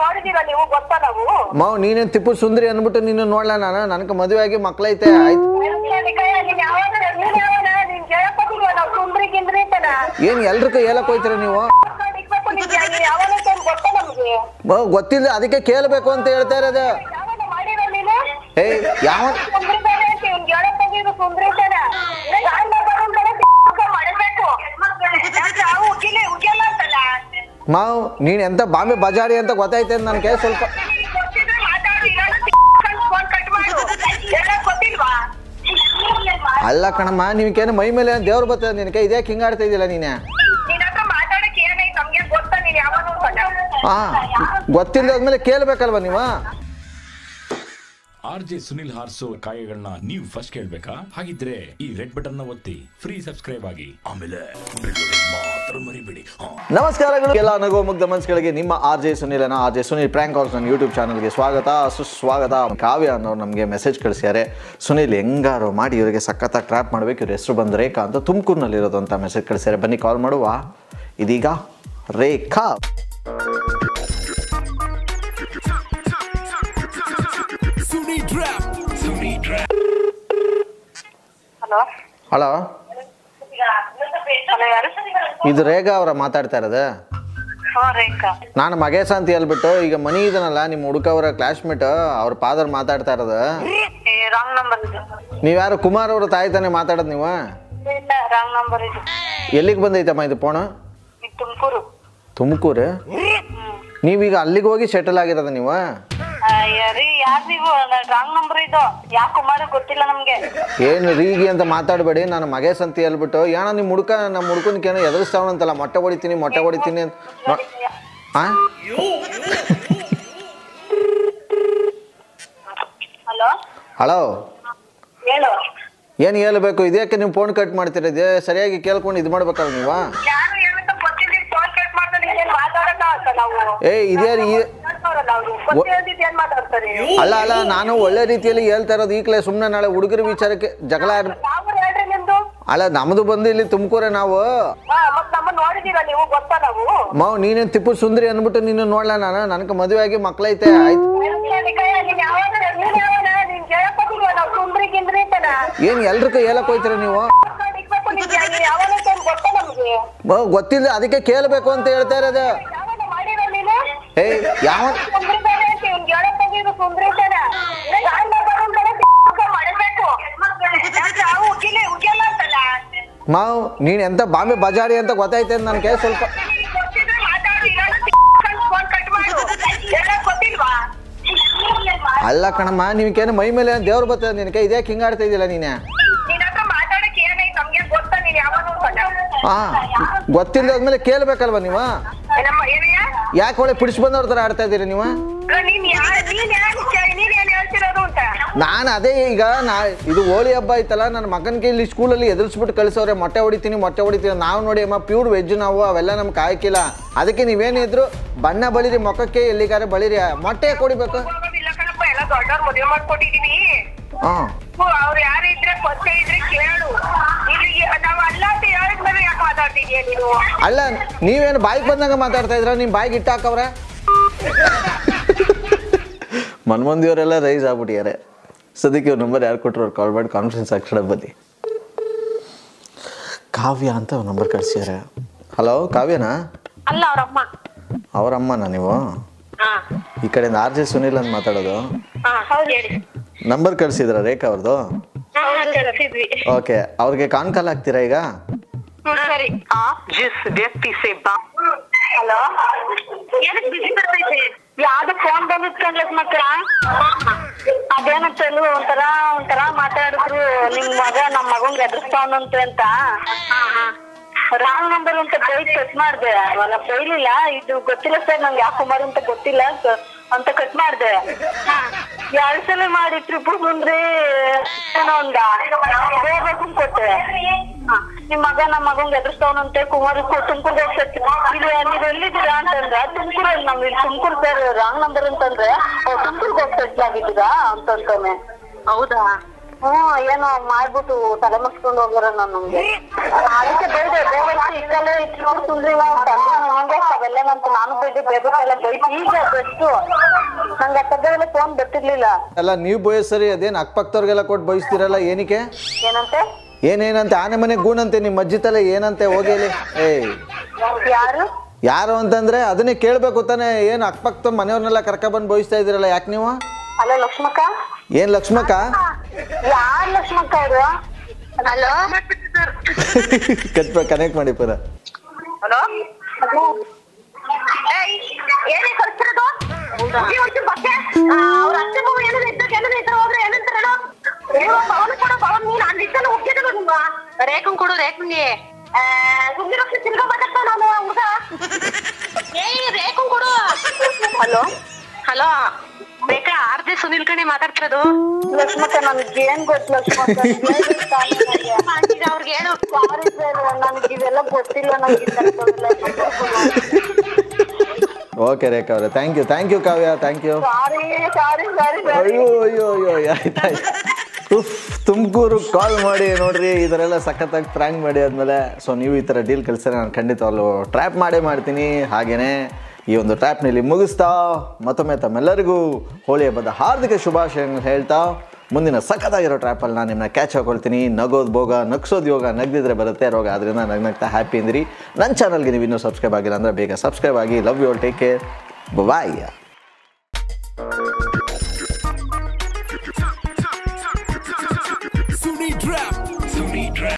ನೋಡಿದೀರ ನೀವು ಗೊತ್ತಾ ನಾವು ಮಾವ್ ನೀನೇನ್ ತಿಪ್ಪು ಸುಂದರಿ ಅಂದ್ಬಿಟ್ಟು ನೀನು ನೋಡ್ಲಾ ನಾನು ನನಗೆ ಮದುವೆ ಆಗಿ ಮಕ್ಳೈತೆ ಆಯ್ತು ನೀನ್ ಯಾವಾಗ ನೀನ್ ಯಾವಾಗ ನೀನ್ ಕೇಳಕ್ಕೋಗಿಲ್ವ ನಾವು ಸುಂದ್ರಿ ಗಿಂದ್ರಿ ಅಂತನ ಏನ್ ಎಲ್ರಿಗೂ ಹೇಳಕ್ ಹೋಯ್ತೀರ ನೀವು ಇಕ್ಬೇಕು ನಿಮ್ಗೆ ನೀನ್ ಯಾವಾಗ ಅಂತ ಗೊತ್ತಾ ನಮ್ಗೆ ಮಾವ್ ಗೊತ್ತಿಲ್ಲ ಅದಕ್ಕೆ ಕೇಳ್ಬೇಕು ಅಂತ ಹೇಳ್ತಾ ಇರೋದು ಯಾವಾಗ ಮಾಡಿರೋ ನೀನು ಏಯ್ ಯಾವ ಸುಂದ್ರಿ ಬೇರೆ ಅಂತ ಇವ್ನ್ ಹೇಳಕ್ ಹೋಗಿದ್ದು ಸುಂದ್ರಿ ಅಂತನ ಗಂಡ ಬರೋಂತಾನೆ ಮಾಡಬೇಕು ಯಾಕೆ ಅವು ಉಗಿಲಿ ಉಗಿಯಲ್ಲ ಅಂತಲ್ಲ ಮಾವ್ ನೀನ್ ಎಂತ ಬಾಂಬೆ ಬಜಾರಿ ಅಂತ ಗೊತ್ತಾಯ್ತೆ ಅಂತ ನನ್ಗೆ ಸ್ವಲ್ಪ ನಿನಗ್ ಗೊತ್ತಿದ್ರೆ ಮಾತಾಡು ಇಲ್ಲ ಫೋನ್ ಕಟ್ ಮಾಡು ಎಲ್ಲ ಗೊತ್ತಿಲ್ವಾ ಅಲ್ಲ ಕಣಮ್ಮ ನಿಮ್ಗೇನು ಮೈ ಮೇಲೆ ದೇವ್ರು ಬರ್ತದೆ ನಿನಗೆ ಇದೇ ಹಿಂಗಾಡ್ತಾ ಇದೆಯಲ್ಲ ನೀನೆ ನಿನ್ ಹತ್ರ ಮಾತಾಡಕ್ ಏನೈತ್ ನಮ್ಗೆ ಗೊತ್ತಾ ನೀನ್ ಯಾವಾಗ ಹಾ ಗೊತ್ತಿಲ್ಲದ್ಮೇಲೆ ಕೇಳ್ಬೇಕಲ್ವಾ ನೀವು ಆರ್ ಜೆ ಸುನಿಲ್ ಹಾರ್ಸೋ ಕಾಯಗಳನ್ನ ನೀವು ಫಸ್ಟ್ ಕೇಳ್ಬೇಕಾ ಹಾಗಿದ್ರೆ ಈ ರೆಡ್ ಬಟನ್ ನ ಒತ್ತಿ ಫ್ರೀ ಸಬ್ಸ್ಕ್ರೈಬ್ ಆಗಿ ಆಮೇಲೆ bell button ಮಾತ್ರ ಮರಿಬೇಡಿ ಹಾ ನಮಸ್ಕಾರಗಳು ಎಲ್ಲ ನಗೋ ಮುಗ್ಧ ಮನಸ್ಸುಗಳಿಗೆ ನಿಮ್ಮ ಆರ್ ಜೆ ಸುನಿಲನ R J Sunil prank house ನನ್ನ ಯೂಟ್ಯೂಬ್ ಚಾನಲ್ಗೆ ಸ್ವಾಗತ ಸುಸ್ವಾಗತ ಕಾವ್ಯ ಅನ್ನೋರು ನಮಗೆ ಮೆಸೇಜ್ ಕಳಿಸ್ಯಾರೆ ಸುನಿಲ್ ಹೆಂಗಾರು ಮಾಡಿ ಇವರಿಗೆ ಸಖತ್ತಾಗಿ ಟ್ರ್ಯಾಪ್ ಮಾಡಬೇಕು ಇವ್ರ ಹೆಸರು ಬಂದು ರೇಖಾ ಅಂತ ತುಮಕೂರಿನಲ್ಲಿರೋದು ಅಂತ ಮೆಸೇಜ್ ಕಳಿಸ್ಯಾರೆ ಬನ್ನಿ ಕಾಲ್ ಮಾಡುವ ಇದೀಗ ರೇಖಾ ಹಲೋ ಹಲೋ ಹಲೋ ಯಾರು ಇದು ರೇಖಾ ಅವರ ಮಾತಾಡ್ತಾ ಇರೋದು ಹಾ ರೇಖಾ ನಾನು ಮಗೇಶ ಅಂತ ಹೇಳ್ಬಿಟ್ಟು ಈಗ ಮನಿ ಇದನಲ್ಲ ನಿಮ್ಮ ಹುಡುಕ ಅವರ ಕ್ಲಾಸ್ಮೇಟ್ ಅವ್ರ ಫಾದರ್ ಮಾತಾಡ್ತಾ ಇರೋದು ಏ ರಾಂಗ್ ನಂಬರ್ ಇದು ನೀವ್ಯಾರು ಕುಮಾರ್ ಅವ್ರ ತಾಯಿ ತಾನೇ ಮಾತಾಡೋದು ನೀವು ಇಲ್ಲ ರಾಂಗ್ ನಂಬರ್ ಇದು ಎಲ್ಲಿಗೆ ಬಂದೈತಮ್ಮ ಇದು ಫೋನು ಇದು ತುಮಕೂರು ತುಮಕೂರು ನೀವೀಗ ಅಲ್ಲಿಗೆ ಹೋಗಿ ಸೆಟಲ್ ಆಗಿರೋದ ನೀವು ರೀ ಯಾರು ನೀವು ರಾಂಗ್ ನಂಬರ್ ಇದು ಯಾಕೆ ಕುಮಾರ ಗೊತ್ತಿಲ್ಲ ನಮ್ಗೆ ಏನು ರೀಗಿ ಅಂತ ಮಾತಾಡಬೇಡಿ ನಾನು ಮಗೇಶ್ ಅಂತ ಹೇಳ್ಬಿಟ್ಟು ಏನೋ ನಿಮ್ಮ ಹುಡುಕ ನಮ್ಮ ಹುಡುಕನಿಗೆ ಏನೋ ಎದುರಿಸ್ತಾವನಂತಲ್ಲ ಮೊಟ್ಟೆ ಹೊಡಿತೀನಿ ಮೊಟ್ಟೆ ಹೊಡಿತೀನಿ ಅಂತ ನೋ- ಆ ಹಲೋ ಹಲೋ ಹೇಳು ಏನು ಹೇಳ್ಬೇಕು ಇದಕ್ಕೆ ನೀವು ಫೋನ್ ಕಟ್ ಮಾಡ್ತೀರ ಇದೇ ಸರಿಯಾಗಿ ಕೇಳ್ಕೊಂಡು ಇದು ಮಾಡ್ಬೇಕಲ್ಲ ನೀವು ಯಾರು ಏನಂತ ಗೊತ್ತಿಲ್ಲ ಫೋನ್ ಕಟ್ ಮಾಡ್ತಾರೆ ಏನ್ ಮಾತಾಡಲ್ಲ ಅಂತ ನಾವು ಏ ಇದೇ ರೀ ಮಾತಾಡಲ್ಲ ಅವ್ರು ಗೊತ್ತಿಲ್ಲದಿದ್ದು ಏನ್ ಮಾತಾಡ್ತಾರೆ ಅಲ್ಲ ಅಲ್ಲ ನಾನು ಒಳ್ಳೆ ರೀತಿಯಲ್ಲಿ ಹೇಳ್ತಾ ಇರೋದು ಈಗಲೇ ಸುಮ್ಮನೆ ನಾಳೆ ಹುಡುಗರ ವಿಚಾರಕ್ಕೆ ಜಗಳ ಆಡ್- ಯಾವ ಹೇಳ್ರಿ ನಿಮ್ದು ಅಲ್ಲ ನಮ್ಮದು ಬಂದು ಇಲ್ಲಿ ತುಮಕೂರೇ ನಾವು ಹಾ ಮತ್ ನಮ್ಮ ನೋಡಿದೀರ ನೀವು ಗೊತ್ತಾ ನಾವು ಮಾವ್ ನೀನೇನು ತಿಪ್ಪು ಸುಂದರಿ ಅಂದ್ಬಿಟ್ಟು ನೀನು ನೋಡ್ಲಾ ನಾನು ನನಗೆ ಮದುವೆ ಆಗಿ ಮಕ್ಳೈತೆ ಆಯ್ತು ನೀನ್ ಯಾವಾಗ ನೀನ್ ಯಾವಾಗ ನೀನ್ ಕೇಳಕ್ಕೋಗಿಲ್ವ ನಾವು ಸುಂದ್ರಿ ಗಿಂದ್ರಿ ಅಂತನ ಏನು ಎಲ್ರಿಗೂ ಹೇಳಕ್ ಹೋಯ್ತೀರ ನೀವು ಇಕ್ಬೇಕು ನಿಮ್ಗೆ ನೀನ್ ಯಾವಾಗ ಅಂತ ಗೊತ್ತಾ ನಮ್ಗೆ ಮಾವ್ ಗೊತ್ತಿಲ್ಲ ಅದಕ್ಕೆ ಕೇಳಬೇಕು ಅಂತ ಹೇಳ್ತಾ ಇರೋದು ಯಾವಾಗ ಮಾಡಿರೋ ನೀನು ಏಯ್ ಯಾವ ಸುಂದ್ರಿ ಬೇರೆ ಅಂತ ಇವ್ನ್ ಹೇಳಕ್ ಹೋಗಿದ್ದು ಸುಂದ್ರಿ ಅಂತನ ಗಂಡ ಬರೋಂತಾನೆ ಮಾಡಬೇಕು ಯಾಕೆ ಅವು ಉಗಿಲಿ ಉಗಿಯಲ್ಲ ಅಂತಲ್ಲ ಮಾವ್ ನೀನ್ ಎಂತ ಬಾಂಬೆ ಬಜಾರಿ ಅಂತ ಗೊತ್ತಾಯ್ತೆ ಅಂತ ನನಗೆ ಸ್ವಲ್ಪ ನಿನಗ್ ಗೊತ್ತಿದ್ರೆ ಮಾತಾಡು ಇಲ್ಲ ಫೋನ್ ಕಟ್ ಮಾಡು ಎಲ್ಲ ಗೊತ್ತಿಲ್ವಾ ಅಲ್ಲ ಕಣಮ್ಮ ನಿಮ್ಗೇನು ಮೈ ಮೇಲೆ ದೇವ್ರು ಬರ್ತದೆ ನಿನಗೆ ಇದೇ ಹಿಂಗಾಡ್ತಾ ಇದೆಯಲ್ಲ ನೀನೆ ನಿನ್ ಹತ್ರ ಮಾತಾಡಕ್ ಏನೈತ್ ನಮ್ಗೆ ಗೊತ್ತಾ ನೀನ್ ಯಾವಾಗ ಹಾ ಗೊತ್ತಿಲ್ಲದ್ಮೇಲೆ ಕೇಳ್ಬೇಕಲ್ವಾ ನೀವು ನಮ್ಮ ಏನಯ್ಯ ಯಾಕೆ ಒಳ್ಳೆ ಪಿಡಿಸ್ ಬಂದವ್ರ ಥರ ಆಡ್ತಾ ಇದ್ದೀರಿ ನೀವು ಅಲ್ಲ, ನೀನ್ ಯಾ ನೀನ್ ಯಾರು ನೀನ್ ಏನ್ ಹೇಳ್ತಿರೋದು ಅಂತ ನಾನು ಅದೇ ಈಗ ನಾ ಇದು ಹೋಳಿ ಹಬ್ಬ ಐತಲ್ಲ ನನ್ನ ಮಗನಿಗೆ ಇಲ್ಲಿ ಸ್ಕೂಲಲ್ಲಿ ಎದುರಿಸ್ಬಿಟ್ಟು ಕಳಿಸೋರೆ ಮೊಟ್ಟೆ ಹೊಡಿತೀನಿ ಮೊಟ್ಟೆ ಹೊಡಿತೀನಿ ನಾವು ನೋಡಿ ಅಮ್ಮ ಪ್ಯೂರ್ ವೆಜ್ ನಾವು ಅವೆಲ್ಲ ನಮ್ಗೆ ಕಾಯಕಿಲ್ಲ ಅದಕ್ಕೆ ನೀವೇನಿದ್ರು ಬಣ್ಣ ಬಳಿರಿ ಮುಖಕ್ಕೆ ಎಲ್ಲಿಗಾರೆ ಬಳಿರಿ ಮೊಟ್ಟೆ ಯಾಕ್ ಹೊಡಿಬೇಕು ಹೋಗೋದಿಲ್ಲ ಕಣಪ್ಪ ಎಲ್ಲ ದೊಡ್ಡವ್ರು ಮದುವೆ ಮಾಡ್ಕೊಟ್ಟಿದೀವಿ ಹಾಂ ಅವ್ರು ಯಾರು ಇದ್ರೆ ಪರಿಚಯ ಇದ್ರೆ ಕೇಳು ಇಲ್ಲಿ ನಾವ್ ಅಲ್ಲ ಅಂತ ಹೇಳಿದ್ಮೇಲೆ ಯಾಕೆ ಮಾತಾಡ್ತಿದ್ಯಾ ನೀನು ಅಲ್ಲ ನೀವೇನು ಬಾಯಿಗೆ ಬಂದಂಗೆ ಮಾತಾಡ್ತಾ ಇದ್ರ ನಿಮ್ಮ ಬಾಯಿಗೆ ಇಟ್ಟು ಹಾಕವ್ರೆ ಮನ್ಮಂದಿಯವರೆಲ್ಲ ರೈಸ್ ಆಗ್ಬಿಟ್ಟಿದ್ದಾರೆ ಸದ್ಯಕ್ಕೆ ಇವ್ರ ನಂಬರ್ ಯಾರು ಕೊಟ್ಟರು ಅವ್ರು ಕಾಲ್ ಮಾಡಿ ಕಾನ್ಫರೆನ್ಸ್ ಹಾಕ್ಸೋಣ ಬನ್ನಿ ಕಾವ್ಯ ಅಂತ ಅವ್ರ ನಂಬರ್ ಕಳ್ಸಿದ್ದಾರೆ ಹಲೋ ಕಾವ್ಯನಾ ಅಲ್ಲ ಅವ್ರಮ್ಮ ಅವ್ರ ಅಮ್ಮನಾ ನೀವು ಹಾ ಈ ಕಡೆಯಿಂದ ಆರ್ ಜೆ ಸುನಿಲ್ ಅಂತ ಮಾತಾಡೋದು ಹಾ ಹೌದು ಹೇಳಿ ನಂಬರ್ ಕಳ್ಸಿದ್ರ ರೇಖಾ ಅವ್ರದ್ದು ಕಳ್ಸಿದ್ವಿ ಓಕೆ ಅವ್ರಿಗೆ ಕಾನ್ ಕಾಲ್ ಹಾಕ್ತೀರಾ ಈಗ ಸರಿ आप जिस व्यक्ति से बात ಹಲೋ ಏನಕ್ಕೆ ಬಿಸಿ ಬರ್ತೈತೆ ಯಾವ್ದು ಫೋನ್ ಬಂದಿತ್ಕೊಂಡ್ಲಕ್ ಮಕ್ಳ ಅದೇನಂತ ಒಂಥರ ಒಂಥರ ಮಾತಾಡಿದ್ರು ನಿಮ್ ಮಗ ನಮ್ ಮಗಂಗ್ ಎದುರಿಸ್ತಾವನಂತೆ ಅಂತ ರಾಂಗ್ ನಂಬರ್ ಅಂತ ಬೈಕ್ ಕಟ್ ಮಾಡ್ದೆ ಅವಾಗ ಬೈಲಿಲ್ಲ ಇದು ಗೊತ್ತಿಲ್ಲ ಸರ್ ನಂಗೆ ಯಾವ ಕುಮಾರ್ ಅಂತ ಗೊತ್ತಿಲ್ಲ ಕ- ಅಂತ ಕಟ್ ಮಾಡ್ದೆ ಎರಡ್ ಸಲ ಮಾಡಿ ಟ್ರಿಪ್ ಬಂದ್ರೆ ಏನೋ ಒಂದ ಹೋಗ್ಬೇಕು ಅಂತ ಕೊಟ್ಟೆ ಹಾ, ನಿಮ್ ಮಗ ನಮ್ಮ ಮಗಂಗ್ ಎದುರಿಸ್ತಾವನಂತೆ ಕುಮಾರ್ ತುಮಕೂರ್ಗೆ ಹೋಗ್ತೈತಿ ಇಲ್ಲಿ ನೀವ್ ಎಲ್ಲಿದ್ದೀರಾ ಅಂತಂದ್ರ ತುಮಕೂರಲ್ಲಿ ನಮ್ ಇಲ್ಲಿ ತುಮಕೂರು ಸರ್ ರಾಂಗ್ ನಂಬರ್ ಅಂತಂದ್ರೆ ತುಮಕೂರ್ಗೆ ಹೋಗಿ ಸೆಟ್ಲ್ ಆಗಿದ್ದೀರಾ ಅಂತಂತಾನೆ ಹೌದಾ ಹ್ಮ್ ಏನೋ ಮಾಡ್ಬಿಟ್ಟು ತಲೆ ಮಸ್ಕೊಂಡು ಹೋಗ್ಯಾರ ನಾನು ನಮ್ಗೆ ಅದಕ್ಕೆ ಬೇಡ ಬೇಡ ಇಕ್ಕಲ್ಲೇ ಇಟ್ಕೊಂಡು ಸುಂದ್ರಿ ನಾವು ತಂದ್ರೆ ನಮಗೆ ಅವೆಲ್ಲ ಅಂತ ನಾನು ಬೈದೆ ಬೇರೆ ಎಲ್ಲ ಬೈದು ಈಗ ಬೆಸ್ಟು ನಂಗೆ ಅತ್ತದ್ದೆಲ್ಲ ಫೋನ್ ಬರ್ತಿರ್ಲಿಲ್ಲ ಅಲ್ಲ ನೀವು ಬಯಸರಿ ಅದೇನು ಅಕ್ಕಪಕ್ಕದವ್ರಿಗೆಲ್ಲ ಕೊಟ್ಟು ಬಯಸ್ತೀರಲ್ಲ ಏನಕ್ಕೆ ಏನಂತೆ ಏನೇನಂತೆ ಆನೆ ಮನೆ ಗೂಣಂತೆ ನಿಮ್ಮ ಅಜ್ಜಿ ತಲೆ ಏನಂತೆ ಹೋಗೇಲಿ ಏಯ್ ಯಾರು ಯಾರು ಅಂತಂದ್ರೆ ಅದನ್ನೇ ಕೇಳಬೇಕು ತಾನೆ ಏನು ಅಕ್ಕಪಕ್ಕದ ಮನೆಯವ್ರನ್ನೆಲ್ಲ ಕರ್ಕೊಬಂದು ಬಯಸ್ತಾ ಇದ್ದೀರಲ್ಲ ಯಾಕೆ ನೀವು ಹಲೋ ಲಕ್ಷ್ಮಕ್ಕ ಏನು ಲಕ್ಷ್ಮಕ್ಕ ಯಾರ್ ಲಕ್ಷ್ಮಕ್ಕ ಅವರು ಹಲೋ ಕಟ್ ಕನೆಕ್ಟ್ ಮಾಡಿ ಪರ ಹಲೋ ಏನೇ ಕಳ್ಸಿರೋದು ಈ ಒಂಚೂರು ಬಗ್ಗೆ ಅವ್ರ ಅತ್ತೆ ಮಗು ಏನಾದ್ರು ಇದ್ದಾಗ ಏನಾದ್ರು ಇದ್ರೆ ಹೋದ್ರೆ ಏನಂತಾರ ಪವನ್ ಕೊಡು ಪವನ್ ನೀನ್ ಅಲ್ಲಿ ಇದ್ದಲ್ಲ ಹೋಗಿದ್ದಲ್ಲ ನಿಮ್ಮ ರೇಖನ್ ಕೊಡು ರೇಖನ್ಗೆ ಸುಮ್ಮನೆ ತಿರ್ಗಾ ಮಾತಾಡ್ತಾವ ನಾನು ಹುಡುಗ ಏ ರೇಖನ್ ಕೊಡು ಹಲೋ ಹಲೋ ಬೇಕಾ ಆರ್ ಜೆ ಸುನಿಲ್ ಕಣೆ ಮಾತಾಡ್ತಿರೋದು ಲಕ್ಷ್ಮಕ್ಕ ನನ್ಗೆ ಏನ್ ಗೊತ್ತು ಲಕ್ಷ್ಮಕ್ಕ ಈಗ ಅವ್ರಿಗೆ ಹೇಳು ಸಾರಿ ಸರ್ ನನಗೆ ಇವೆಲ್ಲ ಗೊತ್ತಿಲ್ಲ ನಂಗೆ ಈ ಥರದ್ದೆಲ್ಲ ಓಕೆ ರೇಖಾ ಅವರೇ thank you thank you Kavya thank you sorry sorry sorry sorry ಅಯ್ಯೋ ಅಯ್ಯೋ ಅಯ್ಯೋ ಆಯ್ತಾಯ್ತು ಉಫ್ ತುಮಕೂರು ಕಾಲ್ ಮಾಡಿ ನೋಡ್ರಿ ಈ ಥರ ಎಲ್ಲ ಸಖತ್ತಾಗಿ ಪ್ರ್ಯಾಂಕ್ ಮಾಡಿ ಆದಮೇಲೆ ಸೊ ನೀವು ಈ ಥರ ಡೀಲ್ ಕಳಿಸಿದ್ರೆ ನಾನು ಖಂಡಿತವಾಗ್ಲೂ ಟ್ರ್ಯಾಪ್ ಮಾಡೇ ಮಾಡ್ತೀನಿ ಹಾಗೆಯೇ ಈ ಒಂದು ಟ್ರ್ಯಾಪ್ನಲ್ಲಿ ಮುಗಿಸ್ತಾ ಮತ್ತೊಮ್ಮೆ ತಮ್ಮೆಲ್ಲರಿಗೂ ಹೋಳಿ ಹಬ್ಬದ ಹಾರ್ದಿಕ ಶುಭಾಶಯಗಳು ಹೇಳ್ತಾ ಮುಂದಿನ ಸಖತ್ತಾಗಿರೋ ಟ್ರ್ಯಾಪಲ್ಲಿ ನಾನು ನಿಮ್ಮನ್ನ ಕ್ಯಾಚ್ ಹಾಕೊಳ್ತೀನಿ ನಗೋದು ಭೋಗ ನಗ್ಸೋದು ಯೋಗ ನಗ್ದಿದ್ರೆ ಬರುತ್ತೆ ರೋಗ ಅದರಿಂದ ನಗ್ನಗ್ತಾ ಹ್ಯಾಪಿ ಅಂದಿರಿ ನನ್ನ ಚಾನಲ್ಗೆ ನೀವು ಇನ್ನೂ ಸಬ್ಸ್ಕ್ರೈಬ್ ಆಗಿಲ್ಲ ಅಂದರೆ ಬೇಗ ಸಬ್ಸ್ಕ್ರೈಬ್ ಆಗಿ love you all take care bye